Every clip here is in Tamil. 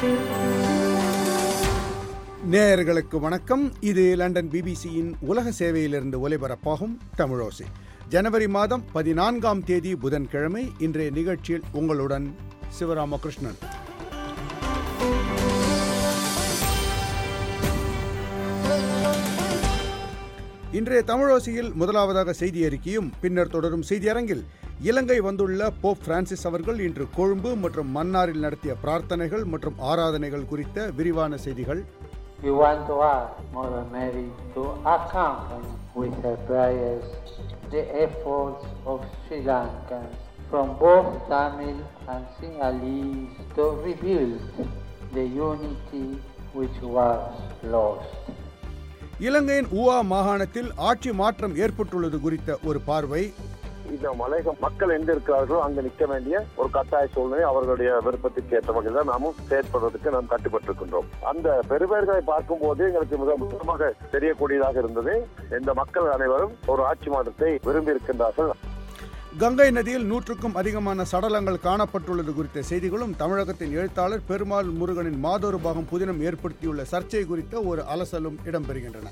நேயர்களுக்கு வணக்கம் இது லண்டன் பிபிசியின் உலக சேவையிலிருந்து ஒலிபரப்பாகும் தமிழோசை ஜனவரி மாதம் பதினான்காம் தேதி புதன்கிழமை இன்றைய நிகழ்ச்சியில் உங்களுடன் சிவராமகிருஷ்ணன் இன்றைய தமிழோசையில் முதலாவதாக செய்தி அறிக்கையும் பின்னர் தொடரும் செய்தியரங்கில் இலங்கை வந்துள்ள போப் பிரான்சிஸ் அவர்கள் இன்று கொழும்பு மற்றும் மன்னாரில் நடத்திய பிரார்த்தனைகள் மற்றும் ஆராதனைகள் குறித்த விரிவான செய்திகள் We want to ask Mother Mary to accompany with her prayers the efforts of Sri Lankans from both Tamil and Sinhalese to rebuild the unity which was lost. இலங்கையின் ஊவா மாகாணத்தில் ஆட்சி மாற்றம் ஏற்பட்டுள்ளது குறித்த ஒரு பார்வை இந்த மலையக மக்கள் எங்க இருக்கிறார்களோ அங்க நிக்க வேண்டிய ஒரு கட்டாய சூழ்நிலை அவர்களுடைய விருப்பத்துக்கு ஏற்ற வகையில் தான் நாமும் செயற்படுவதற்கு நாம் கட்டுப்பட்டிருக்கின்றோம் அந்த பெருபேர்களை பார்க்கும் போது எங்களுக்கு மிக முக்கியமாக தெரியக்கூடியதாக இருந்தது இந்த மக்கள் அனைவரும் ஒரு ஆட்சி மாற்றத்தை விரும்பி இருக்கின்றார்கள் கங்கை நதியில் நூற்றுக்கும் அதிகமான சடலங்கள் காணப்பட்டுள்ளது குறித்த செய்திகளும் தமிழகத்தின் எழுத்தாளர் பெருமாள் முருகனின் மாதொரு பாகம் புதினம் ஏற்படுத்தியுள்ள சர்ச்சை குறித்த ஒரு அலசலும் இடம்பெறுகின்றன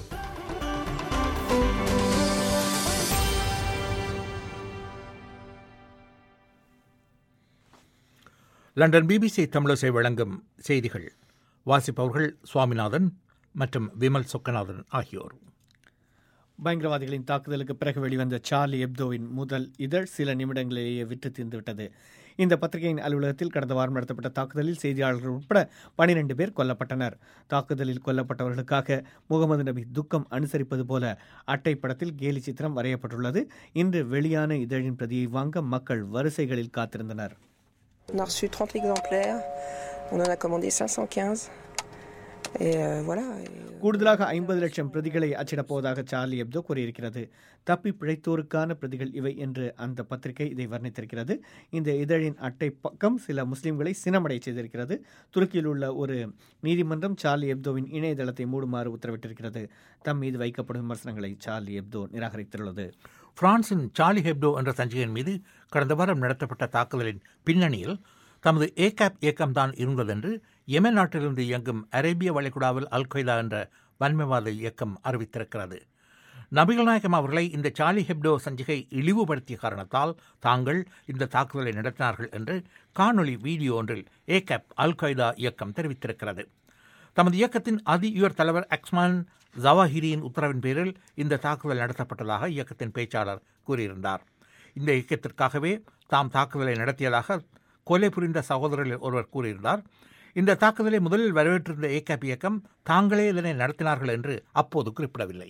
லண்டன் பிபிசி தமிழசை வழங்கும் செய்திகள் வாசிப்பவர்கள் சுவாமிநாதன் மற்றும் விமல் சொக்கநாதன் ஆகியோர் பயங்கரவாதிகளின் தாக்குதலுக்கு பிறகு வெளிவந்த சார்லி எப்தோவின் முதல் இதழ் சில நிமிடங்களிலேயே விற்று தீர்ந்துவிட்டது இந்த பத்திரிகையின் அலுவலகத்தில் கடந்த வாரம் நடத்தப்பட்ட தாக்குதலில் செய்தியாளர்கள் உட்பட பனிரெண்டு பேர் கொல்லப்பட்டனர் தாக்குதலில் கொல்லப்பட்டவர்களுக்காக முகமது நபி துக்கம் அனுசரிப்பது போல அட்டை படத்தில் கேலி சித்திரம் வரையப்பட்டுள்ளது இன்று வெளியான இதழின் பிரதியை வாங்க மக்கள் வரிசைகளில் காத்திருந்தனர் On a reçu 30 exemplaires, on en a commandé 515. Et euh, voilà. Et, euh, கூடுதலாக ஐம்பது லட்சம் பிரதிகளை அச்சிடப் போவதாக சார்லி எப்தோ கூறியிருக்கிறது தப்பி பிழைத்தோருக்கான பிரதிகள் இவை என்று அந்த பத்திரிகை இதை வர்ணித்திருக்கிறது இந்த இதழின் அட்டை பக்கம் சில முஸ்லிம்களை சினமடைய செய்திருக்கிறது துருக்கியில் உள்ள ஒரு நீதிமன்றம் சார்லி எப்தோவின் இணையதளத்தை மூடுமாறு உத்தரவிட்டிருக்கிறது தம் மீது வைக்கப்படும் விமர்சனங்களை சார்லி எப்தோ நிராகரித்துள்ளது பிரான்சின் சார்லி ஹெப்டோ என்ற சஞ்சிகையின் மீது கடந்த வாரம் நடத்தப்பட்ட தாக்குதலின் பின்னணியில் தமது ஏகாப் இயக்கம்தான் இருந்ததென்று யெமன் நாட்டிலிருந்து இயங்கும் அரேபிய வளைகுடாவில் அல் கொய்தா என்ற வன்மைவாத இயக்கம் அறிவித்திருக்கிறது நபிகள் நாயகம் அவர்களை இந்த சார்லி ஹெப்டோ சஞ்சிகை இழிவுபடுத்திய காரணத்தால் தாங்கள் இந்த தாக்குதலை நடத்தினார்கள் என்று காணொளி வீடியோ ஒன்றில் ஏகப் அல் கொய்தா இயக்கம் தெரிவித்திருக்கிறது தமது இயக்கத்தின் அதி உயர் தலைவர் அக்ஸ்மான் ஜவாஹிரியின் உத்தரவின் பேரில் இந்த தாக்குதல் நடத்தப்பட்டதாக இயக்கத்தின் பேச்சாளர் கூறியிருந்தார் இந்த இயக்கத்திற்காகவே தாம் தாக்குதலை நடத்தியதாக கொலை புரிந்த சகோதரர்கள் ஒருவர் கூறியிருந்தார் இந்த தாக்குதலை முதலில் வரவேற்றிருந்த ஏகப் இயக்கம் தாங்களே இதனை நடத்தினார்கள் என்று அப்போது குறிப்பிடவில்லை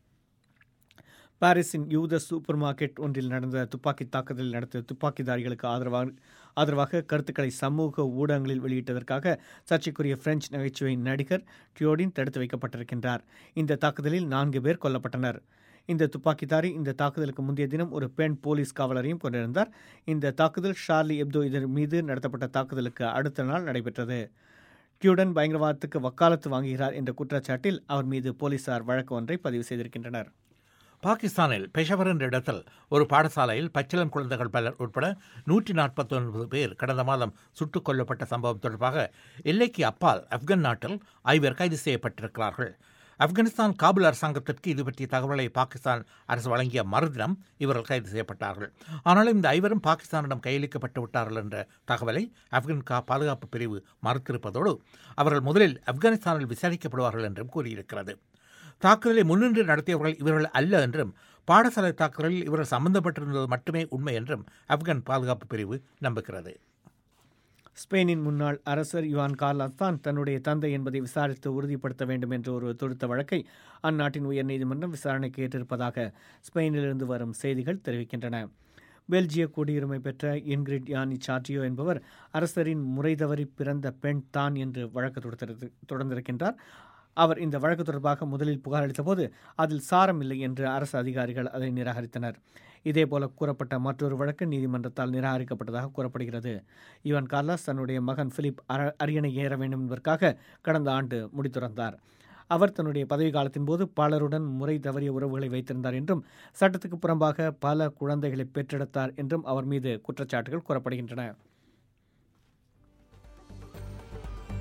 பாரிஸின் யூத சூப்பர் மார்க்கெட் ஒன்றில் நடந்த துப்பாக்கி தாக்குதலில் நடத்திய துப்பாக்கிதாரிகளுக்கு ஆதரவாக ஆதரவாக கருத்துக்களை சமூக ஊடகங்களில் வெளியிட்டதற்காக சர்ச்சைக்குரிய பிரெஞ்சு நகைச்சுவை நடிகர் டியோடின் தடுத்து வைக்கப்பட்டிருக்கின்றார் இந்த தாக்குதலில் நான்கு பேர் கொல்லப்பட்டனர் இந்த துப்பாக்கிதாரி இந்த தாக்குதலுக்கு முந்தைய தினம் ஒரு பெண் போலீஸ் காவலரையும் கொண்டிருந்தார் இந்த தாக்குதல் ஷார்லி எப்தோ இதன் மீது நடத்தப்பட்ட தாக்குதலுக்கு அடுத்த நாள் நடைபெற்றது டியூடன் பயங்கரவாதத்துக்கு வக்காலத்து வாங்குகிறார் என்ற குற்றச்சாட்டில் அவர் மீது போலீசார் வழக்கு ஒன்றை பதிவு செய்திருக்கின்றனர் பாகிஸ்தானில் பெஷவர் என்ற இடத்தில் ஒரு பாடசாலையில் பச்சிளம் குழந்தைகள் பலர் உட்பட நூற்றி நாற்பத்தி ஒன்பது பேர் கடந்த மாதம் சுட்டுக் கொல்லப்பட்ட சம்பவம் தொடர்பாக எல்லைக்கு அப்பால் ஆப்கன் நாட்டில் ஐவர் கைது செய்யப்பட்டிருக்கிறார்கள் ஆப்கானிஸ்தான் காபூல் அரசாங்கத்திற்கு இது பற்றிய தகவலை பாகிஸ்தான் அரசு வழங்கிய மறுதினம் இவர்கள் கைது செய்யப்பட்டார்கள் ஆனாலும் இந்த ஐவரும் பாகிஸ்தானிடம் கையளிக்கப்பட்டு விட்டார்கள் என்ற தகவலை ஆப்கன் கா பாதுகாப்பு பிரிவு மறுத்திருப்பதோடு அவர்கள் முதலில் ஆப்கானிஸ்தானில் விசாரிக்கப்படுவார்கள் என்றும் கூறியிருக்கிறது தாக்குதலை முன்னின்று நடத்தியவர்கள் இவர்கள் அல்ல என்றும் பாடசாலை தாக்குதலில் இவர்கள் சம்பந்தப்பட்டிருந்தது மட்டுமே உண்மை என்றும் ஆப்கன் பாதுகாப்பு பிரிவு நம்புகிறது ஸ்பெயினின் முன்னாள் அரசர் யுவான் கார்லாஸ் தான் தன்னுடைய தந்தை என்பதை விசாரித்து உறுதிப்படுத்த வேண்டும் என்று ஒரு தொடுத்த வழக்கை அந்நாட்டின் உயர்நீதிமன்றம் விசாரணைக்கு ஏற்றிருப்பதாக ஸ்பெயினிலிருந்து வரும் செய்திகள் தெரிவிக்கின்றன பெல்ஜிய குடியுரிமை பெற்ற இன்கிரிட் யானி சார்டியோ என்பவர் அரசரின் முறை தவறி பிறந்த பெண் தான் என்று வழக்கு தொடுத்திரு- தொடர்ந்திருக்கின்றார் அவர் இந்த வழக்கு தொடர்பாக முதலில் புகார் அளித்தபோது அதில் சாரம் இல்லை என்று அரசு அதிகாரிகள் அதை நிராகரித்தனர் இதேபோல கூறப்பட்ட மற்றொரு வழக்கு நீதிமன்றத்தால் நிராகரிக்கப்பட்டதாக கூறப்படுகிறது யுவன் கார்லாஸ் தன்னுடைய மகன் பிலிப் அர- அரியணை ஏற வேண்டும் என்பதற்காக கடந்த ஆண்டு முடித்துறந்தார் அவர் தன்னுடைய பதவி காலத்தின் போது பலருடன் முறை தவறிய உறவுகளை வைத்திருந்தார் என்றும் சட்டத்துக்கு புறம்பாக பல குழந்தைகளை பெற்றெடுத்தார் என்றும் அவர் மீது குற்றச்சாட்டுகள் கூறப்படுகின்றன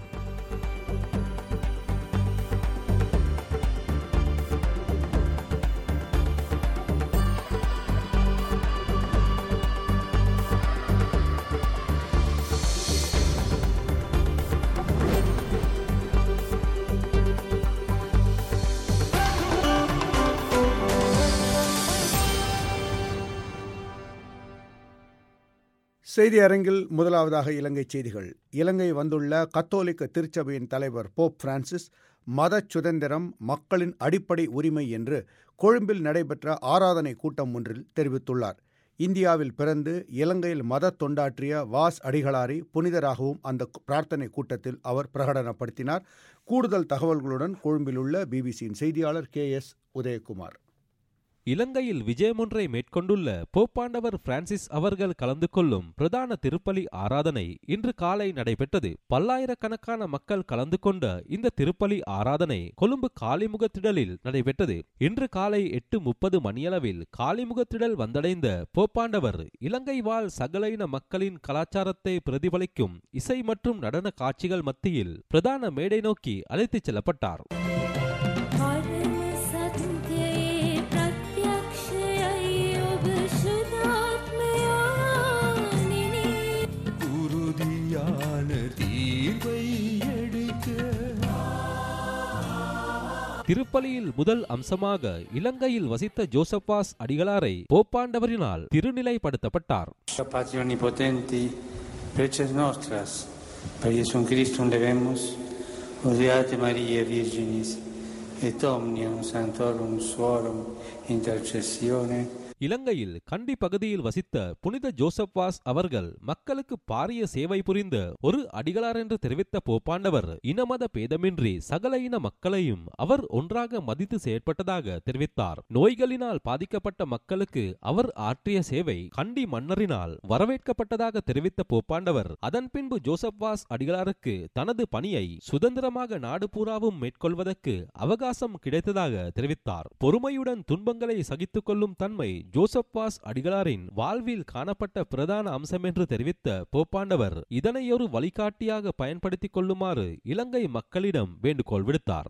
செய்தி அரங்கில் முதலாவதாக இலங்கை செய்திகள் இலங்கை வந்துள்ள கத்தோலிக்க திருச்சபையின் தலைவர் போப் பிரான்சிஸ் மத சுதந்திரம் மக்களின் அடிப்படை உரிமை என்று கொழும்பில் நடைபெற்ற ஆராதனை கூட்டம் ஒன்றில் தெரிவித்துள்ளார் இந்தியாவில் பிறந்து இலங்கையில் மத தொண்டாற்றிய வாஸ் அடிகளாரை புனிதராகவும் அந்த பிரார்த்தனை கூட்டத்தில் அவர் பிரகடனப்படுத்தினார் கூடுதல் தகவல்களுடன் கொழும்பில் உள்ள பிபிசியின் செய்தியாளர் கே எஸ் உதயகுமார் இலங்கையில் விஜயமொன்றை மேற்கொண்டுள்ள போப்பாண்டவர் பிரான்சிஸ் அவர்கள் கலந்து கொள்ளும் பிரதான திருப்பலி ஆராதனை இன்று காலை நடைபெற்றது பல்லாயிரக்கணக்கான மக்கள் கலந்து கொண்ட இந்த திருப்பலி ஆராதனை கொழும்பு காளிமுகத்திடலில் நடைபெற்றது இன்று காலை எட்டு முப்பது மணியளவில் காளிமுகத்திடல் வந்தடைந்த போப்பாண்டவர் இலங்கை வாழ் சகல இன மக்களின் கலாச்சாரத்தை பிரதிபலிக்கும் இசை மற்றும் நடன காட்சிகள் மத்தியில் பிரதான மேடை நோக்கி அழைத்துச் செல்லப்பட்டார் திருப்பலியில் முதல் அம்சமாக இலங்கையில் வசித்த ஜோசப்பாஸ் அடிகளாரை போப்பாண்டவரினால் திருநிலைப்படுத்தப்பட்டார் Patroni potenti, preces nostras, per Iesum Christum levemus, odiate Maria Virginis, et omnium santorum suorum intercessione, இலங்கையில் கண்டி பகுதியில் வசித்த புனித ஜோசப்பாஸ் அவர்கள் மக்களுக்கு பாரிய சேவை புரிந்த ஒரு அடிகளார் என்று தெரிவித்த போப்பாண்டவர் இனமத பேதமின்றி சகல இன மக்களையும் அவர் ஒன்றாக மதித்து செயற்பட்டதாக தெரிவித்தார் நோய்களினால் பாதிக்கப்பட்ட மக்களுக்கு அவர் ஆற்றிய சேவை கண்டி மன்னரினால் வரவேற்கப்பட்டதாக தெரிவித்த போப்பாண்டவர் அதன் பின்பு ஜோசப்பாஸ் அடிகளாருக்கு தனது பணியை சுதந்திரமாக நாடு பூராவும் மேற்கொள்வதற்கு அவகாசம் கிடைத்ததாக தெரிவித்தார் பொறுமையுடன் துன்பங்களை சகித்துக் கொள்ளும் தன்மை ஜோசப்பாஸ் அடிகளாரின் வாழ்வில் காணப்பட்ட பிரதான அம்சம் என்று தெரிவித்த போப்பாண்டவர் இதனை ஒரு வழிகாட்டியாக பயன்படுத்திக் கொள்ளுமாறு இலங்கை மக்களிடம் வேண்டுகோள் விடுத்தார்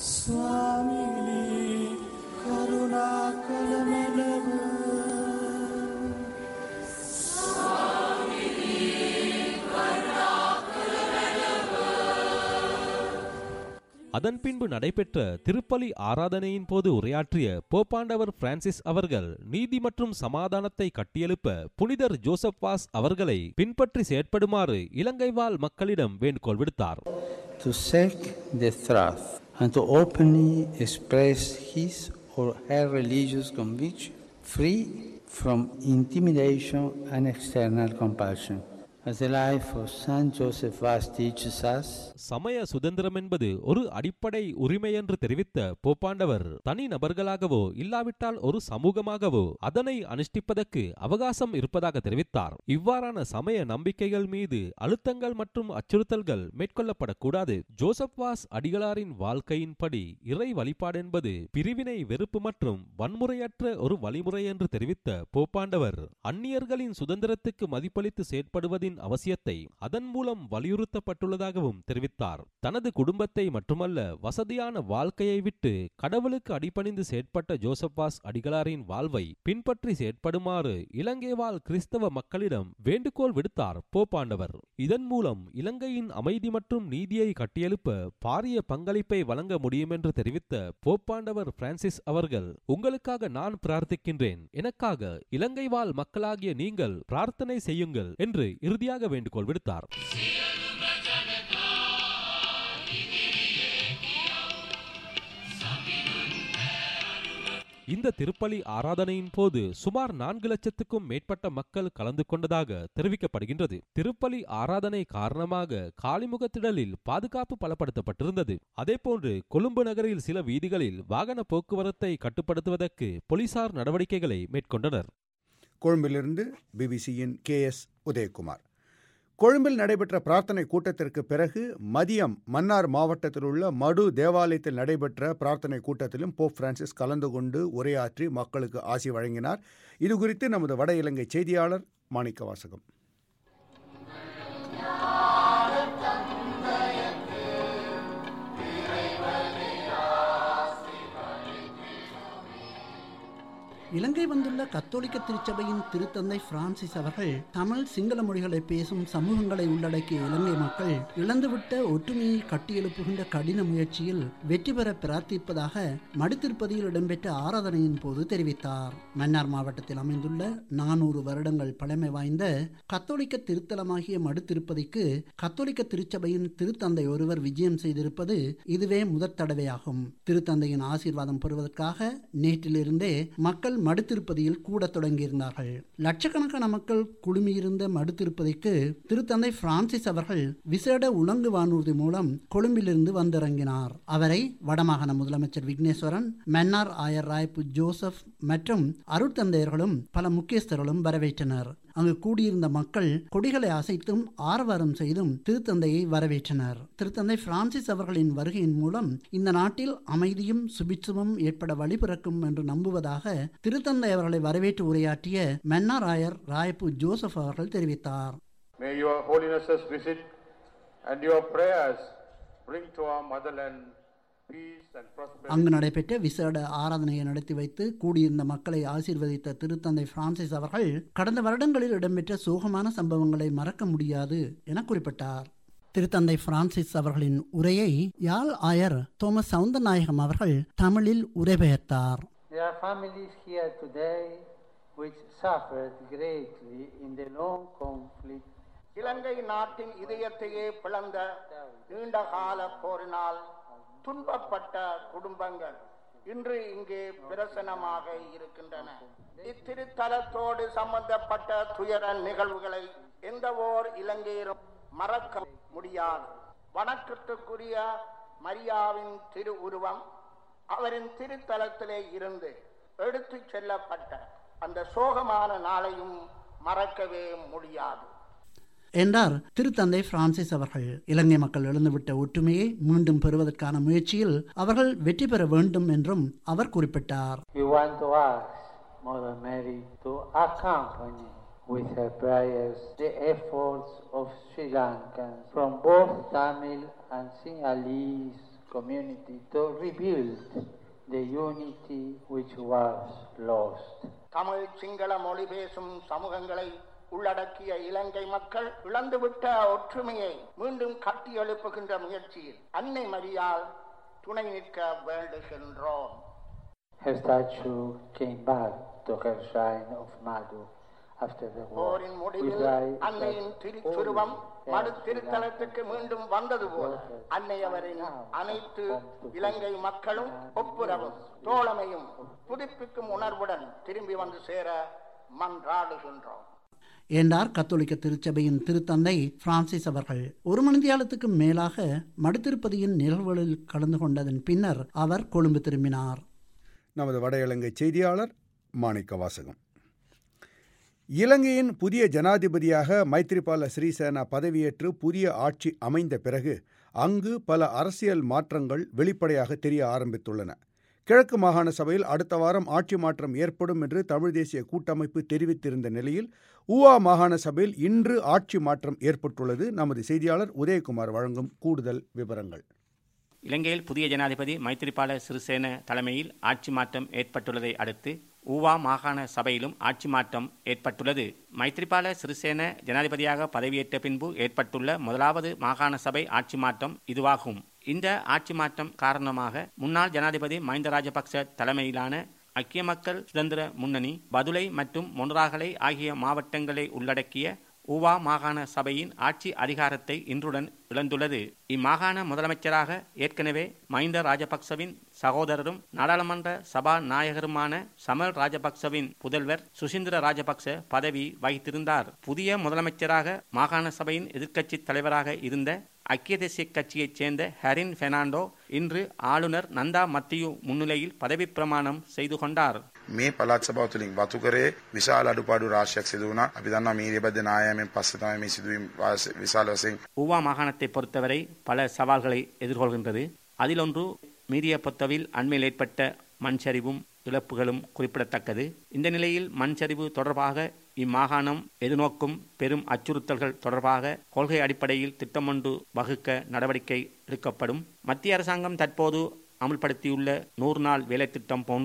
அதன் பின்பு நடைபெற்ற திருப்பலி ஆராதனையின் போது உரையாற்றிய போப்பாண்டவர் பிரான்சிஸ் அவர்கள் நீதி மற்றும் சமாதானத்தை கட்டியெழுப்ப புனிதர் ஜோசப் வாஸ் அவர்களை பின்பற்றி செயற்படுமாறு இலங்கை வாழ் மக்களிடம் வேண்டுகோள் விடுத்தார் to seek the truth and to openly express his or her religious conviction, free from intimidation and external compulsion. As the life of Saint Joseph Vaz teaches us, சமய சுதந்திரம் என்பது ஒரு அடிப்படை உரிமை என்று தெரிவித்த போப்பாண்டவர் தனி நபர்களாகவோ இல்லாவிட்டால் ஒரு சமூகமாகவோ அதனை அனுஷ்டிப்பதற்கு அவகாசம் இருப்பதாக தெரிவித்தார் இவ்வாறான சமய நம்பிக்கைகள் மீது அழுத்தங்கள் மற்றும் அச்சுறுத்தல்கள் மேற்கொள்ளப்படக்கூடாது ஜோசப் வாஸ் அடிகளாரின் வாழ்க்கையின்படி இறை வழிபாடு என்பது பிரிவினை வெறுப்பு மற்றும் வன்முறையற்ற ஒரு வழிமுறை என்று தெரிவித்த போப்பாண்டவர் அந்நியர்களின் சுதந்திரத்துக்கு மதிப்பளித்து செயற்படுவதின் அவசியத்தை அதன் மூலம் வலியுறுத்தப்பட்டுள்ளதாகவும் தெரிவித்தார் தனது குடும்பத்தை மட்டுமல்ல வசதியான வாழ்க்கையை விட்டு கடவுளுக்கு அடிபணிந்து செயற்பட்ட ஜோசப்பாஸ் அடிகளாரின் வாழ்வை பின்பற்றி செயற்படுமாறு இலங்கை வாழ் கிறிஸ்தவ மக்களிடம் வேண்டுகோள் விடுத்தார் போப்பாண்டவர் இதன் மூலம் இலங்கையின் அமைதி மற்றும் நீதியை கட்டியெழுப்ப பாரிய பங்களிப்பை வழங்க முடியும் என்று தெரிவித்த போப்பாண்டவர் பிரான்சிஸ் அவர்கள் உங்களுக்காக நான் பிரார்த்திக்கின்றேன் எனக்காக இலங்கை வாழ் மக்களாகிய நீங்கள் பிரார்த்தனை செய்யுங்கள் என்று இறுதியாக வேண்டுகோள் விடுத்தார் இந்த திருப்பலி ஆராதனையின் போது சுமார் நான்கு லட்சத்துக்கும் மேற்பட்ட மக்கள் கலந்து கொண்டதாக தெரிவிக்கப்படுகின்றது திருப்பலி ஆராதனை காரணமாக காளிமுகத்திடலில் பாதுகாப்பு பலப்படுத்தப்பட்டிருந்தது அதேபோன்று கொழும்பு நகரில் சில வீதிகளில் வாகன போக்குவரத்தை கட்டுப்படுத்துவதற்கு போலீசார் நடவடிக்கைகளை மேற்கொண்டனர் கொழும்பிலிருந்து பிபிசியின் கே எஸ் உதயகுமார் கொழும்பில் நடைபெற்ற பிரார்த்தனை கூட்டத்திற்கு பிறகு மதியம் மன்னார் மாவட்டத்தில் உள்ள மடு தேவாலயத்தில் நடைபெற்ற பிரார்த்தனை கூட்டத்திலும் போப் பிரான்சிஸ் கலந்து கொண்டு உரையாற்றி மக்களுக்கு ஆசி வழங்கினார் இதுகுறித்து நமது வட இலங்கை செய்தியாளர் மாணிக்க வாசகம் இலங்கை வந்துள்ள கத்தோலிக்க திருச்சபையின் திருத்தந்தை பிரான்சிஸ் அவர்கள் தமிழ் சிங்கள மொழிகளை பேசும் சமூகங்களை உள்ளடக்கிய இலங்கை மக்கள் இழந்துவிட்ட ஒற்றுமையை கட்டியெழுப்புகின்ற கடின முயற்சியில் வெற்றி பெற பிரார்த்திப்பதாக மடுத்திருப்பதியில் இடம்பெற்ற ஆராதனையின் போது தெரிவித்தார் மன்னார் மாவட்டத்தில் அமைந்துள்ள நானூறு வருடங்கள் பழமை வாய்ந்த கத்தோலிக்க திருத்தலமாகிய மடுத்திருப்பதிக்கு கத்தோலிக்க திருச்சபையின் திருத்தந்தை ஒருவர் விஜயம் செய்திருப்பது இதுவே முதற் தடவையாகும் திருத்தந்தையின் ஆசீர்வாதம் பெறுவதற்காக நேற்றிலிருந்தே மக்கள் மடுத்திருப்பதியில் கூட தொடங்கியிருந்தார்கள் லட்சக்கணக்கான மக்கள் குழுமியிருந்த மடுத்திருப்பதிக்கு திருத்தந்தை பிரான்சிஸ் அவர்கள் விசேட உலங்கு வானூர்தி மூலம் கொழும்பிலிருந்து வந்திறங்கினார் அவரை வடமாகாண முதலமைச்சர் விக்னேஸ்வரன் மன்னார் ஆயர் ராய்ப்பு ஜோசப் மற்றும் அருட்தந்தையர்களும் பல முக்கியஸ்தர்களும் வரவேற்றனர் அங்கு கூடியிருந்த மக்கள் கொடிகளை அசைத்தும் ஆரவாரம் செய்தும் திருத்தந்தையை வரவேற்றனர் திருத்தந்தை பிரான்சிஸ் அவர்களின் வருகையின் மூலம் இந்த நாட்டில் அமைதியும் சுபிட்சமும் ஏற்பட வழிபிறக்கும் என்று நம்புவதாக திருத்தந்தை அவர்களை வரவேற்று உரையாற்றிய மன்னார் ஆயர் ராயப்பு ஜோசப் அவர்கள் தெரிவித்தார் May your holinesses visit and your prayers bring to our motherland peace and prosperity. அங்கு நடைபெற்ற விசேட ஆராதனையை நடத்தி வைத்து கூடியிருந்த மக்களை ஆசீர்வதித்த திருத்தந்தை பிரான்சிஸ் அவர்கள் கடந்த வருடங்களில் இடம்பெற்ற சோகமான சம்பவங்களை மறக்க முடியாது என குறிப்பிட்டார் திருத்தந்தை பிரான்சிஸ் அவர்களின் உரையை யாழ் ஆயர் தோமஸ் சவுந்தரநாயகம் அவர்கள் தமிழில் உரைபெயர்த்தார் There are families here today which suffered greatly in the long conflict இலங்கை நாட்டின் இதயத்தையே பிளந்த நீண்டகால போரினால் துன்பப்பட்ட குடும்பங்கள் இன்று இங்கே பிரசனமாக இருக்கின்றன இத்திருத்தலத்தோடு சம்பந்தப்பட்ட துயர நிகழ்வுகளை எந்த ஓர் இலங்கையரும் மறக்க முடியாது வணக்கத்துக்குரிய மரியாவின் திரு உருவம் அவரின் திருத்தலத்திலே இருந்து எடுத்துச் செல்லப்பட்ட அந்த சோகமான நாளையும் மறக்கவே முடியாது என்றார் திருத்தந்தை பிரான்சிஸ் அவர்கள் இலங்கை மக்கள் இழந்துவிட்ட ஒற்றுமையை மீண்டும் பெறுவதற்கான முயற்சியில் அவர்கள் வெற்றி பெற வேண்டும் என்றும் அவர் குறிப்பிட்டார் We want to ask Mother Mary to accompany with her prayers the efforts of Sri Lankans from both Tamil and Sinhalese community to rebuild the unity which was lost. Tamil Sinhala மொழி பேசும் சமூகங்களை உள்ளடக்கிய இலங்கை மக்கள் இழந்துவிட்ட ஒற்றுமையை மீண்டும் கட்டி எழுப்புகின்ற முயற்சியில் அன்னை மரியால் துணை நிற்க வேண்டுகின்றோம் Her statue came back to her shrine of Madhu after the war. போரின் We முடிவில் pray அன்னையின் that திருச்சுருவம் all மறு Sri திருத்தலத்துக்கு மீண்டும் வந்தது போல அன்னை அவரின் அனைத்து இலங்கை மக்களும் ஒப்புரவும் தோழமையும் புதுப்பிக்கும் உணர்வுடன் திரும்பி வந்து சேர மன்றாடுகின்றோம் என்றார் கத்தோலிக்க திருச்சபையின் திருத்தந்தை பிரான்சிஸ் அவர்கள் ஒரு மணித்தியாலத்துக்கு மேலாக மடுத்திருப்பதியின் நிகழ்வுகளில் கலந்து கொண்டதன் பின்னர் அவர் கொழும்பு திரும்பினார் நமது வட இலங்கை செய்தியாளர் மாணிக்க வாசகம் இலங்கையின் புதிய ஜனாதிபதியாக மைத்ரிபால சிறிசேனா பதவியேற்று புதிய ஆட்சி அமைந்த பிறகு அங்கு பல அரசியல் மாற்றங்கள் வெளிப்படையாக தெரிய ஆரம்பித்துள்ளன கிழக்கு மாகாண சபையில் அடுத்த வாரம் ஆட்சி மாற்றம் ஏற்படும் என்று தமிழ் தேசிய கூட்டமைப்பு தெரிவித்திருந்த நிலையில் ஊவா மாகாண சபையில் இன்று ஆட்சி மாற்றம் ஏற்பட்டுள்ளது நமது செய்தியாளர் உதயகுமார் வழங்கும் கூடுதல் விவரங்கள் இலங்கையில் புதிய ஜனாதிபதி மைத்திரிபால சிறிசேன தலைமையில் ஆட்சி மாற்றம் ஏற்பட்டுள்ளதை அடுத்து ஊவா மாகாண சபையிலும் ஆட்சி மாற்றம் ஏற்பட்டுள்ளது மைத்திரிபால சிறிசேன ஜனாதிபதியாக பதவியேற்ற பின்பு ஏற்பட்டுள்ள முதலாவது மாகாண சபை ஆட்சி மாற்றம் இதுவாகும் இந்த ஆட்சி மாற்றம் காரணமாக முன்னாள் ஜனாதிபதி மஹிந்த ராஜபக்ச தலைமையிலான ஐக்கிய மக்கள் சுதந்திர முன்னணி பதுளை மற்றும் மொனராகலை ஆகிய மாவட்டங்களை உள்ளடக்கிய ஊவா மாகாண சபையின் ஆட்சி அதிகாரத்தை இன்றுடன் இழந்துள்ளது இம்மாகாண முதலமைச்சராக ஏற்கனவே மஹிந்த ராஜபக்சவின் சகோதரரும் நாடாளுமன்ற சபா நாயகருமான சமல் ராஜபக்சவின் புதல்வர் சுசீந்திர ராஜபக்ச பதவி வகித்திருந்தார் புதிய முதலமைச்சராக மாகாண சபையின் எதிர்க்கட்சி தலைவராக இருந்த ஐக்கிய தேசிய கட்சியைச் சேர்ந்த ஹரின் பெர்னாண்டோ இன்று ஆளுநர் நந்தா மத்தியு முன்னிலையில் பதவிப் பிரமாணம் செய்து கொண்டார் මේ පළාත් සභාව තුළින් වතු කරේ විශාල අඩුපාඩු රාශියක් සිදු වුණා. අපි දන්නවා මීරිය බද්ද නායමෙන් පස්සේ තමයි මේ සිදුවීම් වාස- විශාල වශයෙන් ஊவா மாகாணத்தை பொறுத்தவரை பல சவால்களை எதிர்கொள்கின்றது அதில் ஒன்று மீறிய பொத்தவில் அண்மையில் ஏற்பட்ட மண் சரிவும் இழப்புகளும் குறிப்பிடத்தக்கது இந்த நிலையில் மண் சரிவு தொடர்பாக இம்மாகாணம் எதிர்நோக்கும் பெரும் அச்சுறுத்தல்கள் தொடர்பாக கொள்கை அடிப்படையில் திட்டமொன்று வகுக்க நடவடிக்கை எடுக்கப்படும் மத்திய அரசாங்கம் தற்போது அமுல்படுத்தியுள்ள நூறு நாள் வேலைத்திட்டம் போன்று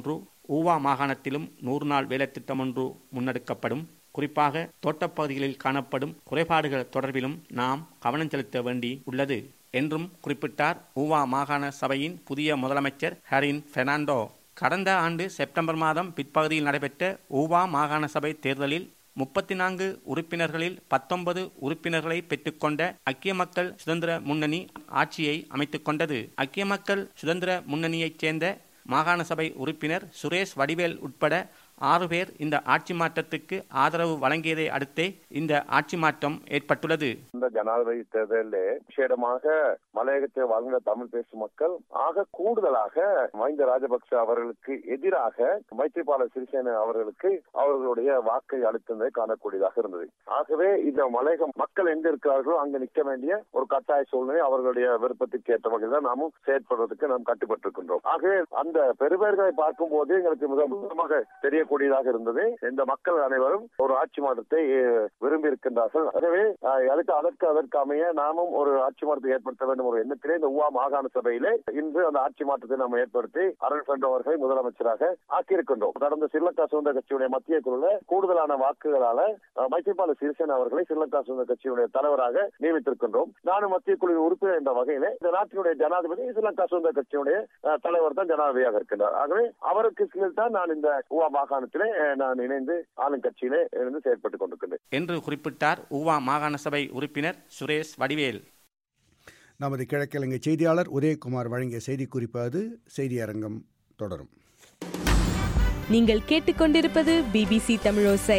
ஊவா மாகாணத்திலும் நூறு நாள் வேலைத்திட்டம் ஒன்று முன்னெடுக்கப்படும் குறிப்பாக தோட்டப்பகுதிகளில் காணப்படும் குறைபாடுகள் தொடர்பிலும் நாம் கவனம் செலுத்த வேண்டி உள்ளது என்றும் குறிப்பிட்டார் ஊவா மாகாண சபையின் புதிய முதலமைச்சர் ஹரின் பெர்னாண்டோ கடந்த ஆண்டு செப்டம்பர் மாதம் பிற்பகுதியில் நடைபெற்ற ஊவா மாகாண சபை தேர்தலில் முப்பத்தி நான்கு உறுப்பினர்களில் பத்தொன்பது உறுப்பினர்களை பெற்றுக்கொண்ட ஐக்கிய மக்கள் சுதந்திர முன்னணி ஆட்சியை அமைத்துக் கொண்டது ஐக்கிய மக்கள் சுதந்திர முன்னணியைச் சேர்ந்த மாகாண சபை உறுப்பினர் சுரேஷ் வடிவேல் உட்பட ஆறு பேர் இந்த ஆட்சி மாற்றத்துக்கு ஆதரவு வழங்கியதை அடுத்தே இந்த ஆட்சி மாற்றம் ஏற்பட்டுள்ளது இந்த ஜனாதிபதி தேர்தலில் விசேடமாக மலையகத்தை வாழ்ந்த தமிழ் பேசும் மக்கள் ஆக கூடுதலாக மஹிந்த ராஜபக்ச அவர்களுக்கு எதிராக மைத்ரிபால சிறிசேன அவர்களுக்கு அவர்களுடைய வாக்கை அளித்ததை காணக்கூடியதாக இருந்தது ஆகவே இந்த மலையக மக்கள் எங்க இருக்கிறார்களோ அங்கு நிற்க வேண்டிய ஒரு கட்டாய சூழ்நிலை அவர்களுடைய விருப்பத்துக்கு ஏற்ற வகையில் தான் நாமும் செயற்படுவதற்கு நாம் கட்டுப்பட்டிருக்கின்றோம் ஆகவே அந்த பெருபேர்களை பார்க்கும் போது எங்களுக்கு மிக முக்கியமாக தெரியக்கூடியதாக இருந்தது இந்த மக்கள் அனைவரும் ஒரு ஆட்சி மாற்றத்தை விரும்பி இருக்கின்றார்கள் ஆகவே அதுக்கு அதற்கு அதற்கு அமைய நாமும் ஒரு ஆட்சி மாற்றத்தை ஏற்படுத்த வேண்டும் ஒரு எண்ணத்திலே இந்த உவா மாகாண சபையிலே இன்று அந்த ஆட்சி மாற்றத்தை நாம் ஏற்படுத்தி அருள் பெண்டோ அவர்களை முதலமைச்சராக ஆக்கியிருக்கின்றோம் கடந்த ஸ்ரீலங்கா சுதந்திர கட்சியுடைய மத்திய குழுல கூடுதலான வாக்குகளால மைத்திரிபால சிறிசேன அவர்களை ஸ்ரீலங்கா சுதந்திர கட்சியுடைய தலைவராக நியமித்திருக்கின்றோம் நானும் மத்திய குழுவின் உறுப்பினர் என்ற வகையிலே இந்த நாட்டினுடைய ஜனாதிபதி ஸ்ரீலங்கா சுதந்திர கட்சியுடைய தலைவர் தான் ஜனாதிபதியாக இருக்கின்றார் ஆகவே அவருக்கு கீழ் தான் நான் இந்த உவா மாகாணத்திலே நான் இணைந்து ஆளும் கட்சியிலே இருந்து செயற்பட்டுக் கொண்டிருக்கின்றேன் என்று குறிப்பிட்டார் ஊவா மாகாண சபை உறுப்பினர் சுரேஷ் வடிவேல் நமது கிழக்கிழங்கை செய்தியாளர் உதயகுமார் வழங்கிய செய்திக்குறிப்பு அது செய்தி அரங்கம் தொடரும் நீங்கள் கேட்டுக்கொண்டிருப்பது பிபிசி தமிழோசை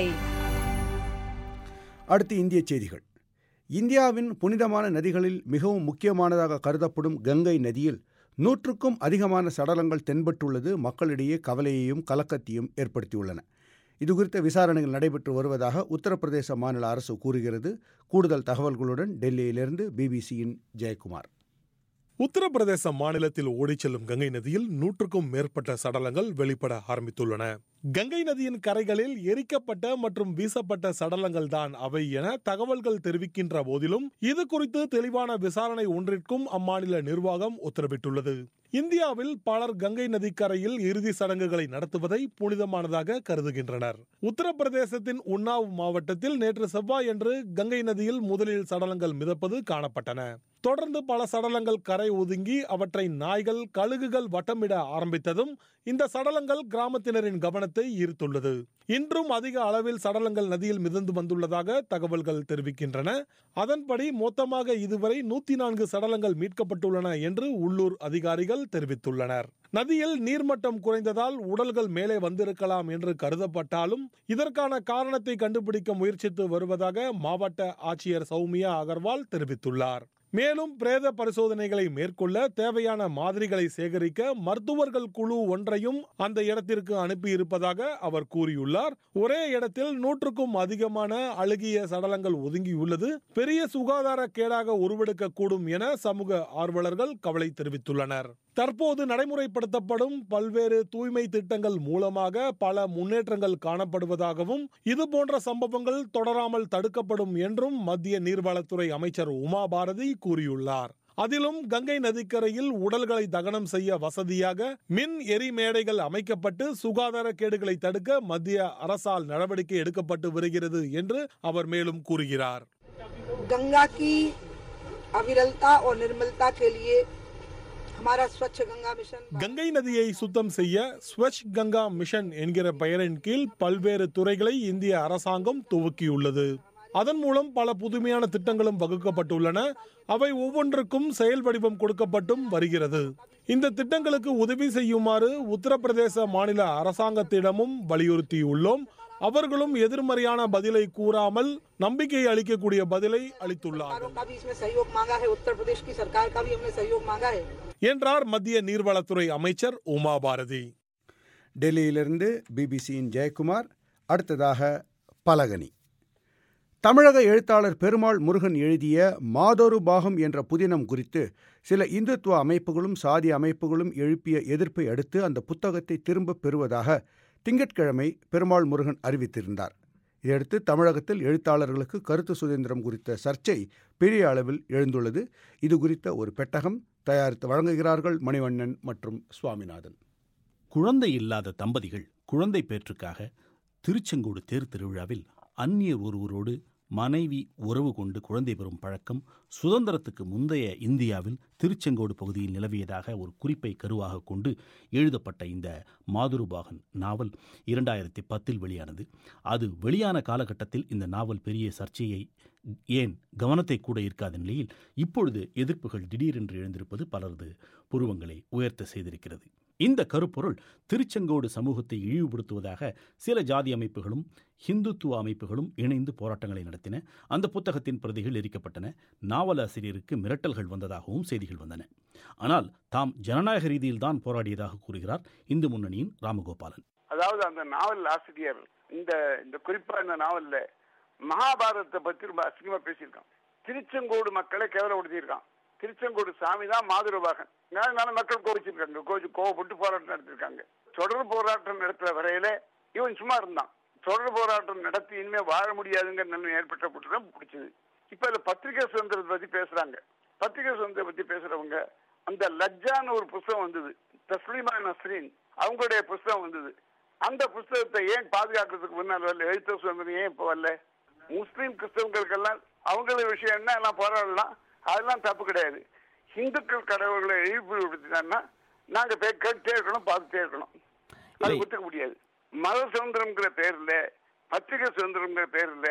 அடுத்து இந்திய செய்திகள் இந்தியாவின் புனிதமான நதிகளில் மிகவும் முக்கியமானதாக கருதப்படும் கங்கை நதியில் நூற்றுக்கும் அதிகமான சடலங்கள் தென்பட்டுள்ளது மக்களிடையே கவலையையும் கலக்கத்தையும் ஏற்படுத்தியுள்ளன இதுகுறித்த விசாரணைகள் நடைபெற்று வருவதாக உத்தரப்பிரதேச மாநில அரசு கூறுகிறது கூடுதல் தகவல்களுடன் டெல்லியிலிருந்து பிபிசியின் ஜெயக்குமார் உத்தரப்பிரதேச மாநிலத்தில் ஓடிச் செல்லும் கங்கை நதியில் நூற்றுக்கும் மேற்பட்ட சடலங்கள் வெளிப்பட ஆரம்பித்துள்ளன கங்கை நதியின் கரைகளில் எரிக்கப்பட்ட மற்றும் வீசப்பட்ட சடலங்கள் தான் அவை என தகவல்கள் தெரிவிக்கின்ற போதிலும் இது குறித்து தெளிவான விசாரணை ஒன்றிற்கும் அம்மாநில நிர்வாகம் உத்தரவிட்டுள்ளது இந்தியாவில் பலர் கங்கை நதிக்கரையில் இறுதி சடங்குகளை நடத்துவதை புனிதமானதாக கருதுகின்றனர் உத்தரப்பிரதேசத்தின் உன்னாவ் மாவட்டத்தில் நேற்று செவ்வாயன்று கங்கை நதியில் முதலில் சடலங்கள் மிதப்பது காணப்பட்டன தொடர்ந்து பல சடலங்கள் கரை ஒதுங்கி அவற்றை நாய்கள் கழுகுகள் வட்டமிட ஆரம்பித்ததும் இந்த சடலங்கள் கிராமத்தினரின் கவனத்தை ஈர்த்துள்ளது இன்றும் அதிக அளவில் சடலங்கள் நதியில் மிதந்து வந்துள்ளதாக தகவல்கள் தெரிவிக்கின்றன அதன்படி மொத்தமாக இதுவரை நூத்தி நான்கு சடலங்கள் மீட்கப்பட்டுள்ளன என்று உள்ளூர் அதிகாரிகள் தெரிவித்துள்ளனர் நதியில் நீர்மட்டம் குறைந்ததால் உடல்கள் மேலே வந்திருக்கலாம் என்று கருதப்பட்டாலும் இதற்கான காரணத்தை கண்டுபிடிக்க முயற்சித்து வருவதாக மாவட்ட ஆட்சியர் சௌமியா அகர்வால் தெரிவித்துள்ளார் மேலும் பிரேத பரிசோதனைகளை மேற்கொள்ள தேவையான மாதிரிகளை சேகரிக்க மருத்துவர்கள் குழு ஒன்றையும் அந்த இடத்திற்கு அனுப்பியிருப்பதாக அவர் கூறியுள்ளார் ஒரே இடத்தில் நூற்றுக்கும் அதிகமான அழுகிய சடலங்கள் ஒதுங்கியுள்ளது பெரிய சுகாதார கேடாக உருவெடுக்க கூடும் என சமூக ஆர்வலர்கள் கவலை தெரிவித்துள்ளனர் தற்போது நடைமுறைப்படுத்தப்படும் பல்வேறு தூய்மை திட்டங்கள் மூலமாக பல முன்னேற்றங்கள் காணப்படுவதாகவும் இதுபோன்ற சம்பவங்கள் தொடராமல் தடுக்கப்படும் என்றும் மத்திய நீர்வளத்துறை அமைச்சர் உமா பாரதி கூறியுள்ளார் அதிலும் கங்கை நதிக்கரையில் உடல்களை தகனம் செய்ய வசதியாக மின் எரிமேடைகள் அமைக்கப்பட்டு சுகாதார கேடுகளை தடுக்க மத்திய அரசால் நடவடிக்கை எடுக்கப்பட்டு வருகிறது என்று அவர் மேலும் கூறுகிறார் गंगा की अविरलता और निर्मलता के लिए हमारा स्वच्छ गंगा मिशन கங்கை நதியை சுத்தம் செய்ய ஸ்வச் கங்கா மிஷன் என்கிற பெயரின் கீழ் பல்வேறு துறைகளை இந்திய அரசாங்கம் துவக்கியுள்ளது அதன் மூலம் பல புதுமையான திட்டங்களும் வகுக்கப்பட்டுள்ளன அவை ஒவ்வொன்றுக்கும் செயல் வடிவம் கொடுக்கப்பட்டும் வருகிறது இந்த திட்டங்களுக்கு உதவி செய்யுமாறு உத்தரப்பிரதேச மாநில அரசாங்கத்திடமும் வலியுறுத்தியுள்ளோம் அவர்களும் எதிர்மறையான பதிலை கூறாமல் நம்பிக்கை அளிக்கக்கூடிய பதிலை அளித்துள்ளார்கள் का भी इसमें सहयोग मांगा है उत्तर प्रदेश की सरकार का भी हमने सहयोग मांगा है என்றார் மத்திய நீர்வளத்துறை அமைச்சர் உமா பாரதி டெல்லியிலிருந்து பிபிசியின் ஜெயக்குமார் அடுத்ததாக பலகனி தமிழக எழுத்தாளர் பெருமாள் முருகன் எழுதிய மாதொரு பாகம் என்ற புதினம் குறித்து சில இந்துத்துவ அமைப்புகளும் சாதி அமைப்புகளும் எழுப்பிய எதிர்ப்பை அடுத்து அந்த புத்தகத்தை திரும்பப் பெறுவதாக திங்கட்கிழமை பெருமாள் முருகன் அறிவித்திருந்தார் இதையடுத்து தமிழகத்தில் எழுத்தாளர்களுக்கு கருத்து சுதந்திரம் குறித்த சர்ச்சை பெரிய அளவில் எழுந்துள்ளது இது குறித்த ஒரு பெட்டகம் தயாரித்து வழங்குகிறார்கள் மணிவண்ணன் மற்றும் சுவாமிநாதன் குழந்தை இல்லாத தம்பதிகள் குழந்தை பேற்றுக்காக திருச்செங்கோடு தேர் திருவிழாவில் அந்நியர் ஒருவரோடு மனைவி உறவு கொண்டு குழந்தை பெறும் பழக்கம் சுதந்திரத்துக்கு முந்தைய இந்தியாவில் திருச்செங்கோடு பகுதியில் நிலவியதாக ஒரு குறிப்பை கருவாக கொண்டு எழுதப்பட்ட இந்த மாதுருபாகன் நாவல் இரண்டாயிரத்தி பத்தில் வெளியானது அது வெளியான காலகட்டத்தில் இந்த நாவல் பெரிய சர்ச்சையை ஏன் கவனத்தை கூட இருக்காத நிலையில் இப்பொழுது எதிர்ப்புகள் திடீரென்று எழுந்திருப்பது பலரது புருவங்களை உயர்த்த செய்திருக்கிறது இந்த கருப்பொருள் திருச்செங்கோடு சமூகத்தை இழிவுபடுத்துவதாக சில ஜாதி அமைப்புகளும் ஹிந்துத்துவ அமைப்புகளும் இணைந்து போராட்டங்களை நடத்தின அந்த புத்தகத்தின் பிரதிகள் எரிக்கப்பட்டன நாவலாசிரியருக்கு மிரட்டல்கள் வந்ததாகவும் செய்திகள் வந்தன ஆனால் தாம் ஜனநாயக ரீதியில்தான் போராடியதாக கூறுகிறார் இந்து முன்னணியின் ராமகோபாலன் அதாவது அந்த நாவல் ஆசிரியர் இந்த இந்த குறிப்பா இந்த நாவல்ல மகாபாரதத்தை பத்தி ரொம்ப அசிங்கமா பேசியிருக்கான் திருச்செங்கோடு மக்களை கேவலப்படுத்தியிருக்கான் திருச்செங்கோடு சாமி தான் மாதுரபாகன் அதனால மக்கள் கோவிச்சிருக்காங்க கோவிச்சு கோவப்பட்டு போராட்டம் நடத்திருக்காங்க தொடர் போராட்டம் நடத்துற வரையில இவன் சும்மா இருந்தான் தொடர் போராட்டம் நடத்தி இனிமே வாழ முடியாதுங்கிற நிலைமை ஏற்பட்ட போட்டு தான் பிடிச்சது இப்ப இதுல பத்திரிகை சுதந்திரத்தை பத்தி பேசுறாங்க பத்திரிகை சுதந்திரம் பத்தி பேசுறவங்க அந்த லஜ்ஜான்னு ஒரு புஸ்தகம் வந்தது தஸ்லிமா நஸ்ரீன் அவங்களுடைய புஸ்தகம் வந்தது அந்த புஸ்தகத்தை ஏன் பாதுகாக்கிறதுக்கு முன்னால் வரல எழுத்த சுதந்திரம் ஏன் இப்போ வரல முஸ்லீம் கிறிஸ்தவங்களுக்கெல்லாம் அவங்கள விஷயம் என்ன எல்லாம் போராடலாம் அதெல்லாம் தப்பு கிடையாது இந்துக்கள் கடவுள்களை இழிவுபடுத்தினா நாங்க போய் கேட்டே இருக்கணும் பார்த்துட்டே இருக்கணும் அது ஒத்துக்க முடியாது மத சுதந்திரம்ங்கிற பேர்ல பத்திரிகை சுதந்திரம்ங்கிற பேர்ல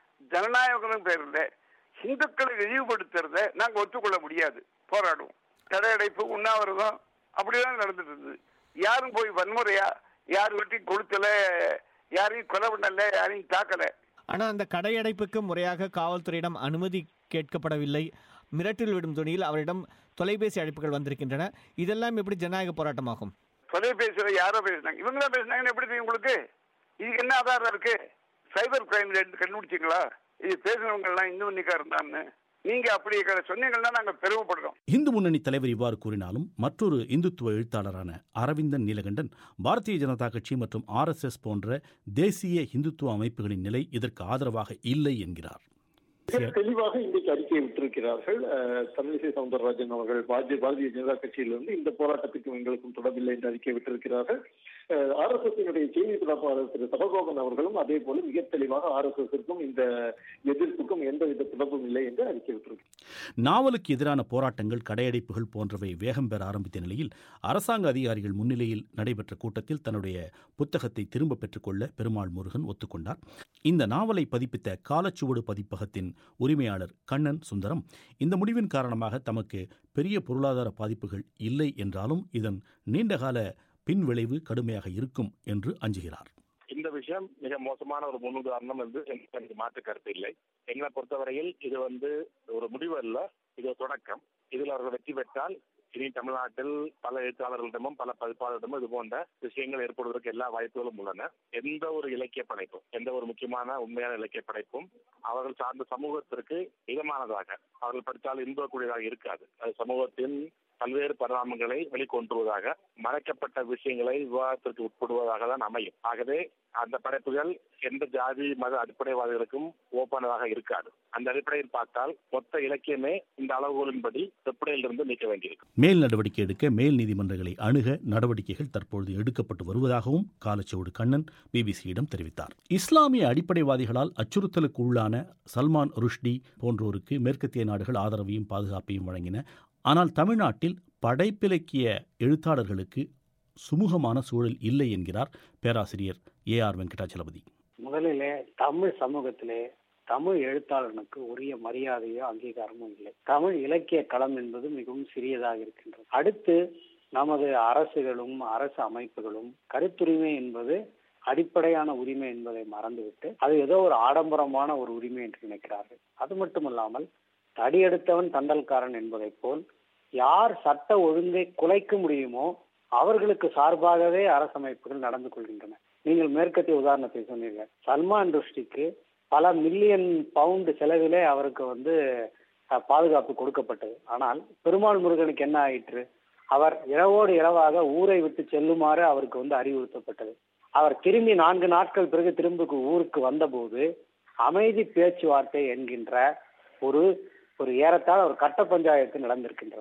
ஜனநாயகம் பேர்ல இந்துக்களை இழிவுபடுத்துறத நாங்க ஒத்துக்கொள்ள முடியாது போராடுவோம் தடையடைப்பு உண்ணாவிரதம் அப்படிதான் நடந்துட்டு இருந்தது யாரும் போய் வன்முறையா யார் வெட்டி கொளுத்தல யாரையும் கொலை பண்ணல யாரையும் தாக்கல ஆனால் அந்த கடையடைப்புக்கு முறையாக காவல்துறையிடம் அனுமதி கேட்கப்படவில்லை மிரட்டில் விடும் துணியில் அவரிடம் தொலைபேசி அழைப்புகள் வந்திருக்கின்றன இதெல்லாம் எப்படி ஜனநாயக போராட்டமாகும் தொலைபேசியில யாரோ பேசினாங்க இவங்க தான் பேசினாங்கன்னு எப்படி தெரியும் உங்களுக்கு இதுக்கு என்ன ஆதாரம் இருக்கு சைபர் கிரைம்ல எடுத்து கண்டுபிடிச்சிங்களா இது பேசுனவங்க எல்லாம் இந்து மன்னிக்கா இருந்தான்னு நீங்க அப்படி சொன்னீங்கன்னா நாங்க பெருமைப்படுறோம் இந்து முன்னணி தலைவர் இவ்வாறு கூறினாலும் மற்றொரு இந்துத்துவ எழுத்தாளரான அரவிந்தன் நீலகண்டன் பாரதிய ஜனதா கட்சி மற்றும் ஆர்எஸ்எஸ் போன்ற தேசிய இந்துத்துவ அமைப்புகளின் நிலை இதற்கு ஆதரவாக இல்லை என்கிறார் மிக தெளிவாக இன்றைக்கு அறிக்கை விட்டிருக்கிறார்கள் அஹ், தமிழிசை சவுந்தரராஜன் அவர்கள் பாரதிய பாரதிய ஜனதா கட்சியிலிருந்து இந்த போராட்டத்துக்கும் எங்களுக்கும் தொடர்பில்லை என்று அறிக்கை விட்டிருக்கிறார்கள் ஆர் எஸ் எஸ் செய்தி தொடர்பாளர் திரு சபகோபன் அவர்களும் அதே போல மிக தெளிவாக ஆர் எஸ் எஸ்க்கும் இந்த எதிர்ப்புக்கும் எந்தவித தொடர்பும் இல்லை என்று அறிக்கை விட்டிருக்கிறார் நாவலுக்கு எதிரான போராட்டங்கள் கடையடைப்புகள் போன்றவை வேகம் பெற ஆரம்பித்த நிலையில் அரசாங்க அதிகாரிகள் முன்னிலையில் நடைபெற்ற கூட்டத்தில் தன்னுடைய புத்தகத்தை திரும்ப பெற்றுக்கொள்ள பெருமாள் முருகன் ஒத்துக்கொண்டார் இந்த நாவலை பதிப்பித்த காலச்சுவடு பதிப்பகத்தின் உரிமையாளர் கண்ணன் சுந்தரம் இந்த முடிவின் காரணமாக தமக்கு பெரிய பொருளாதார பாதிப்புகள் இல்லை என்றாலும் இதன் நீண்டகால பின்விளைவு கடுமையாக இருக்கும் என்று அஞ்சுகிறார் இந்த விஷயம் மிக மோசமான ஒரு முன்னுதாரணம் என்று எனக்கு மாற்று கருத்து இல்லை எங்களை பொறுத்தவரையில் இது வந்து ஒரு முடிவு அல்ல இது ஒரு தொடக்கம் இதில் அவர்கள் வெற்றி பெற்றால் இனி தமிழ்நாட்டில் பல எழுத்தாளர்களிடமும் பல பதிப்பாளர்களிடமும் இது போன்ற விஷயங்கள் ஏற்படுவதற்கு எல்லா வாய்ப்புகளும் உள்ளன எந்த ஒரு இலக்கிய படைப்பும் எந்த ஒரு முக்கியமான உண்மையான இலக்கிய படைப்பும் அவர்கள் சார்ந்த சமூகத்திற்கு இதமானதாக அவர்கள் படித்தால் இன்பக்கூடியதாக இருக்காது அது சமூகத்தின் பல்வேறு பரிணாமங்களை வெளிக்கொண்டுவதாக மறைக்கப்பட்ட விஷயங்களை விவாதத்திற்கு உட்படுவதாக தான் அமையும் ஆகவே அந்த படைப்புகள் எந்த ஜாதி மத அடிப்படைவாதிகளுக்கும் ஓப்பனதாக இருக்காது அந்த அடிப்படையில் பார்த்தால் மொத்த இலக்கியமே இந்த அளவுகளின்படி வெப்படையிலிருந்து நீக்க வேண்டியிருக்கும் மேல் நடவடிக்கை எடுக்க மேல் நீதிமன்றங்களை அணுக நடவடிக்கைகள் தற்பொழுது எடுக்கப்பட்டு வருவதாகவும் காலச்சுவடு கண்ணன் பிபிசியிடம் தெரிவித்தார் இஸ்லாமிய அடிப்படைவாதிகளால் அச்சுறுத்தலுக்கு உள்ளான சல்மான் ருஷ்டி போன்றோருக்கு மேற்கத்திய நாடுகள் ஆதரவையும் பாதுகாப்பையும் வழங்கின ஆனால் தமிழ்நாட்டில் படைப்பிலக்கிய எழுத்தாளர்களுக்கு சுமூகமான சூழல் இல்லை என்கிறார் பேராசிரியர் ஏ ஆர் வெங்கடாச்சலபதி முதலிலே தமிழ் சமூகத்திலே தமிழ் எழுத்தாளனுக்கு உரிய மரியாதையோ அங்கீகாரமும் இல்லை தமிழ் இலக்கிய களம் என்பது மிகவும் சிறியதாக இருக்கின்றது அடுத்து நமது அரசுகளும் அரசு அமைப்புகளும் கருத்துரிமை என்பது அடிப்படையான உரிமை என்பதை மறந்துவிட்டு அது ஏதோ ஒரு ஆடம்பரமான ஒரு உரிமை என்று நினைக்கிறார்கள் அது மட்டுமல்லாமல் தடியெடுத்தவன் தண்டல்காரன் என்பதைப் போல் யார் சட்ட ஒழுங்கை குலைக்க முடியுமோ அவர்களுக்கு சார்பாகவே அரசமைப்புகள் நடந்து கொள்கின்றன நீங்கள் மேற்கத்திய உதாரணத்தை சொன்னீர்கள் சல்மான் ருஷ்டிக்கு பல மில்லியன் பவுண்டு செலவிலே அவருக்கு வந்து அஹ், பாதுகாப்பு கொடுக்கப்பட்டது ஆனால் பெருமாள் முருகனுக்கு என்ன ஆயிற்று அவர் இரவோடு இரவாக ஊரை விட்டு செல்லுமாறு அவருக்கு வந்து அறிவுறுத்தப்பட்டது அவர் திரும்பி நான்கு நாட்கள் பிறகு திரும்ப ஊருக்கு வந்தபோது அமைதி பேச்சுவார்த்தை என்கின்ற ஒரு ஒரு ஏறத்தாழ ஒரு கட்ட பஞ்சாயத்து நடந்திருக்கின்றது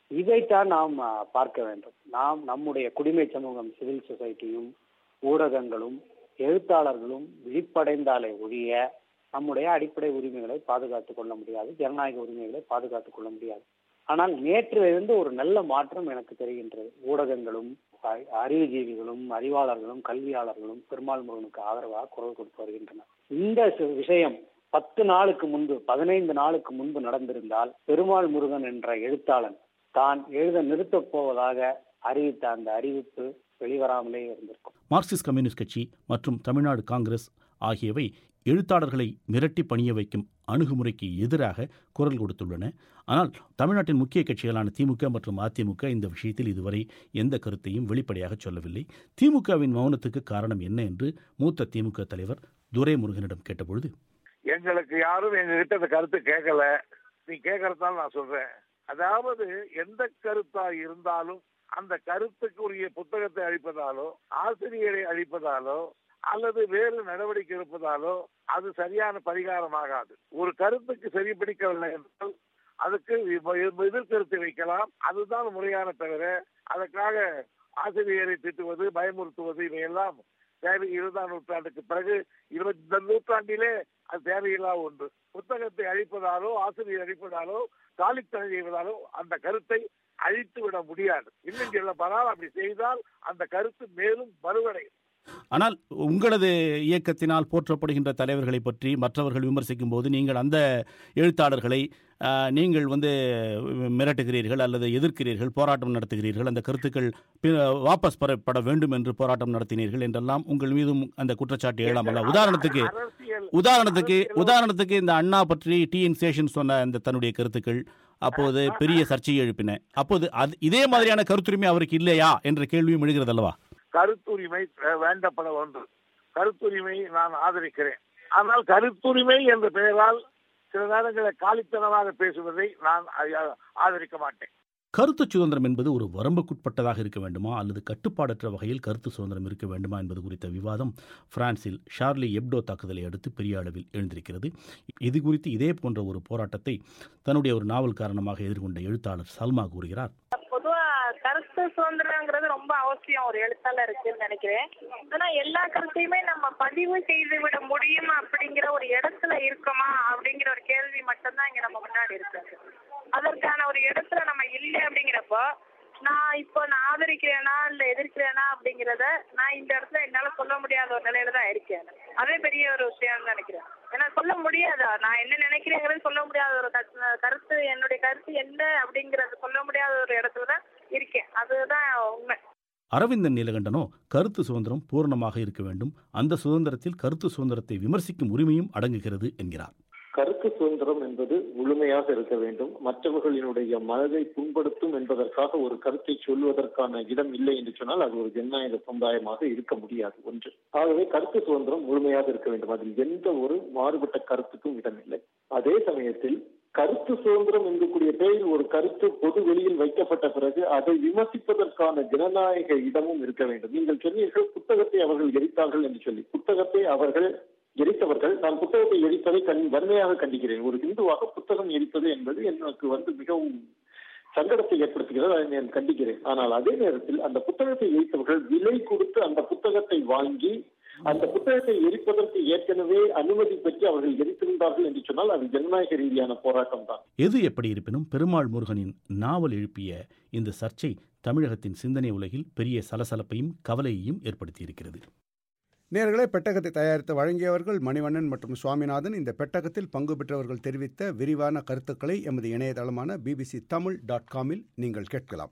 இதைத்தான் நாம் அஹ், பார்க்க வேண்டும் நாம் நம்முடைய குடிமை சமூகம் சிவில் சொசைட்டியும் ஊடகங்களும் எழுத்தாளர்களும் விழிப்படைந்தாலே ஒழிய நம்முடைய அடிப்படை உரிமைகளை பாதுகாத்துக் கொள்ள முடியாது ஜனநாயக உரிமைகளை பாதுகாத்துக் கொள்ள முடியாது ஆனால் நேற்றிலிருந்து ஒரு நல்ல மாற்றம் எனக்கு தெரிகின்றது ஊடகங்களும் அ- அறிவுஜீவிகளும் அறிவாளர்களும் கல்வியாளர்களும் பெருமாள் முருகனுக்கு ஆதரவாக குரல் கொடுத்து வருகின்றனர் இந்த சி- விஷயம் பத்து நாளுக்கு முன்பு பதினைந்து நாளுக்கு முன்பு நடந்திருந்தால் பெருமாள் முருகன் என்ற எழுத்தாளன் தான் எழுத நிறுத்தப் போவதாக அறிவித்த அந்த அறிவிப்பு வெளிவராமலே இருந்திருக்கும் மார்க்சிஸ்ட் கம்யூனிஸ்ட் கட்சி மற்றும் தமிழ்நாடு காங்கிரஸ் ஆகியவை எழுத்தாளர்களை மிரட்டி பணிய வைக்கும் அணுகுமுறைக்கு எதிராக குரல் கொடுத்துள்ளன ஆனால் தமிழ்நாட்டின் முக்கிய கட்சிகளான திமுக மற்றும் அதிமுக இந்த விஷயத்தில் இதுவரை எந்த கருத்தையும் வெளிப்படையாக சொல்லவில்லை திமுகவின் மௌனத்துக்கு காரணம் என்ன என்று மூத்த திமுக தலைவர் துரைமுருகனிடம் கேட்டபொழுது எங்களுக்கு யாரும் எங்ககிட்ட இந்த கருத்து கேட்கல நீ கேட்கறதால நான் சொல்றேன் அதாவது எந்த கருத்தா இருந்தாலும் அந்த கருத்துக்கு உரிய புத்தகத்தை அழிப்பதாலோ ஆசிரியரை அழிப்பதாலோ அல்லது வேறு நடவடிக்கை இருப்பதாலோ அது சரியான பரிகாரமாகாது ஒரு கருத்துக்கு சரி பிடிக்கவில்லை என்றால் அதுக்கு எ- எதிர்கருத்து வைக்கலாம் அதுதான் முறையான தவிர அதற்காக ஆசிரியரை திட்டுவது பயமுறுத்துவது இவையெல்லாம் தேவை இருபதாம் நூற்றாண்டுக்கு பிறகு இருபத்தி இந்த நூற்றாண்டிலே அது தேவையில்லா ஒன்று புத்தகத்தை அழிப்பதாலோ ஆசிரியர் அழிப்பதாலோ காலித்தனை செய்வதாலோ அந்த கருத்தை அழித்து விட முடியாது இன்னும் சொல்லப்போனால் அப்படி செய்தால் அந்த கருத்து மேலும் வலுவடையும் ஆனால் உங்களது இயக்கத்தினால் போற்றப்படுகின்ற தலைவர்களை பற்றி மற்றவர்கள் விமர்சிக்கும் போது நீங்கள் அந்த எழுத்தாளர்களை ஆ, நீங்கள் வந்து மிரட்டுகிறீர்கள் அல்லது எதிர்க்கிறீர்கள் போராட்டம் நடத்துகிறீர்கள் அந்த கருத்துக்கள் பி- வாபஸ் பெறப்பட வேண்டும் என்று போராட்டம் நடத்தினீர்கள் என்றெல்லாம் உங்கள் மீதும் அந்த குற்றச்சாட்டு எழலாமல்ல உதாரணத்துக்கு உதாரணத்துக்கு உதாரணத்துக்கு இந்த அண்ணா பற்றி டி என் சேஷன் சொன்ன அந்த தன்னுடைய கருத்துக்கள் அப்போது பெரிய சர்ச்சையை எழுப்பின அப்போது அது இதே மாதிரியான கருத்துரிமை அவருக்கு இல்லையா என்ற கேள்வியும் எழுகிறது அல்லவா கருத்துரிமை அஹ், வேண்டப்பட ஒன்று கருத்துரிமை நான் ஆதரிக்கிறேன் ஆனால் கருத்துரிமை என்ற பெயரால் சில நேரங்களில் காலித்தனமாக பேசுவதை நான் ஆ- ஆதரிக்க மாட்டேன் கருத்து சுதந்திரம் என்பது ஒரு வரம்புக்குட்பட்டதாக இருக்க வேண்டுமா அல்லது கட்டுப்பாடற்ற வகையில் கருத்து சுதந்திரம் இருக்க வேண்டுமா என்பது குறித்த விவாதம் பிரான்சில் ஷார்லி எப்டோ தாக்குதலை அடுத்து பெரிய அளவில் எழுந்திருக்கிறது இது குறித்து இதே போன்ற ஒரு போராட்டத்தை தன்னுடைய ஒரு நாவல் காரணமாக எதிர்கொண்ட எழுத்தாளர் சல்மா கூறுகிறார் பொதுவா கருத்து சுதந்திரங்கிறது ரொம்ப அவசியம் ஒரு எழுத்தாளருக்குன்னு நினைக்கிறேன் ஆனா எல்லா கருத்தையுமே நம்ம பதிவு செய்து விட முடியும் அப்படிங்கிற ஒரு இடத்துல இருக்கோமா அப்படிங்கிற ஒரு கேள்வி மட்டும்தான் இங்க நம்ம முன்னாடி இருக்கு அதற்கான ஒரு இடத்துல நம்ம இல்லை அப்படிங்கிறப்போ நான் இப்போ நான் ஆதரிக்கிறேனா இல்ல எதிர்க்கிறேனா அப்படிங்கிறத நான் இந்த இடத்துல என்னால சொல்ல முடியாத ஒரு நிலையில தான் இருக்கேன் அதே பெரிய ஒரு விஷயம் நினைக்கிறேன் ஏன்னா சொல்ல முடியாதா நான் என்ன நினைக்கிறேங்கிறது சொல்ல முடியாத ஒரு கருத்து- கருத்து என்னுடைய கருத்து என்ன அப்படிங்கறது சொல்ல முடியாத ஒரு இடத்துல தான் இருக்கேன் அதுதான் உண்மை அரவிந்தன் நீலகண்டனோ கருத்து சுதந்திரம் பூரணமாக இருக்க வேண்டும் அந்த சுதந்திரத்தில் கருத்து சுதந்திரத்தை விமர்சிக்கும் உரிமையும் அடங்குகிறது என்கிறார் கருத்து சுதந்திரம் என்பது முழுமையாக இருக்க வேண்டும் மற்றவர்களினுடைய மனதை புண்படுத்தும் என்பதற்காக ஒரு கருத்தை சொல்வதற்கான இடம் இல்லை என்று சொன்னால் அது ஒரு ஜனநாயக சமுதாயமாக இருக்க முடியாது ஒன்று ஆகவே கருத்து சுதந்திரம் முழுமையாக இருக்க வேண்டும் அதில் எந்த ஒரு மாறுபட்ட கருத்துக்கும் இடமில்லை அதே சமயத்தில் கருத்து சுதந்திரம் என்கக்கூடிய பெயரில் ஒரு கருத்து பொது வெளியில் வைக்கப்பட்ட பிறகு அதை விமர்சிப்பதற்கான ஜனநாயக இடமும் இருக்க வேண்டும் நீங்கள் சொன்னீர்கள் புத்தகத்தை அவர்கள் எரித்தார்கள் என்று சொல்லி புத்தகத்தை அவர்கள் எரித்தவர்கள் நான் புத்தகத்தை எரிப்பதை கண் வன்மையாக கண்டிக்கிறேன் ஒரு இந்துவாக புத்தகம் எரிப்பது என்பது எனக்கு வந்து மிகவும் சங்கடத்தை ஏற்படுத்துகிறது அதை நான் கண்டிக்கிறேன் ஆனால் அதே நேரத்தில் அந்த புத்தகத்தை எரித்தவர்கள் விலை கொடுத்து அந்த புத்தகத்தை வாங்கி அந்த புத்தகத்தை எரிப்பதற்கு ஏற்கனவே அனுமதி பெற்று அவர்கள் எரித்திருந்தார்கள் என்று சொன்னால் அது ஜனநாயக ரீதியான போராட்டம் தான் எது எப்படி இருப்பினும் பெருமாள் முருகனின் நாவல் எழுப்பிய இந்த சர்ச்சை தமிழகத்தின் சிந்தனை உலகில் பெரிய சலசலப்பையும் கவலையையும் ஏற்படுத்தியிருக்கிறது நேர்களே பெட்டகத்தை தயாரித்து வழங்கியவர்கள் மணிவண்ணன் மற்றும் சுவாமிநாதன் இந்த பெட்டகத்தில் பங்கு பெற்றவர்கள் தெரிவித்த விரிவான கருத்துக்களை எமது இணையதளமான பிபிசி தமிழ் டாட் காமில் நீங்கள் கேட்கலாம்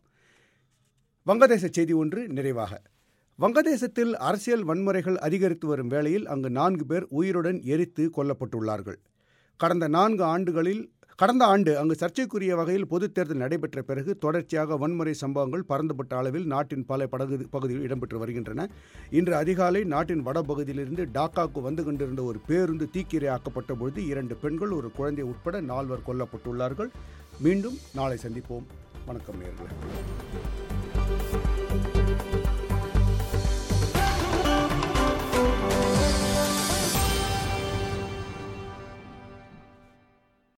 வங்கதேச செய்தி ஒன்று நிறைவாக வங்கதேசத்தில் அரசியல் வன்முறைகள் அதிகரித்து வரும் வேளையில் அங்கு நான்கு பேர் உயிருடன் எரித்து கொல்லப்பட்டுள்ளார்கள் கடந்த நான்கு ஆண்டுகளில் கடந்த ஆண்டு அங்கு சர்ச்சைக்குரிய வகையில் பொதுத் தேர்தல் நடைபெற்ற பிறகு தொடர்ச்சியாக வன்முறை சம்பவங்கள் பரந்துபட்ட அளவில் நாட்டின் பல படகு பகுதியில் இடம்பெற்று வருகின்றன இன்று அதிகாலை நாட்டின் வடபகுதியிலிருந்து டாக்காவுக்கு வந்து கொண்டிருந்த ஒரு பேருந்து தீக்கிரையாக்கப்பட்ட பொழுது இரண்டு பெண்கள் ஒரு குழந்தை உட்பட நால்வர் கொல்லப்பட்டுள்ளார்கள் மீண்டும் நாளை சந்திப்போம் வணக்கம் நேர்களே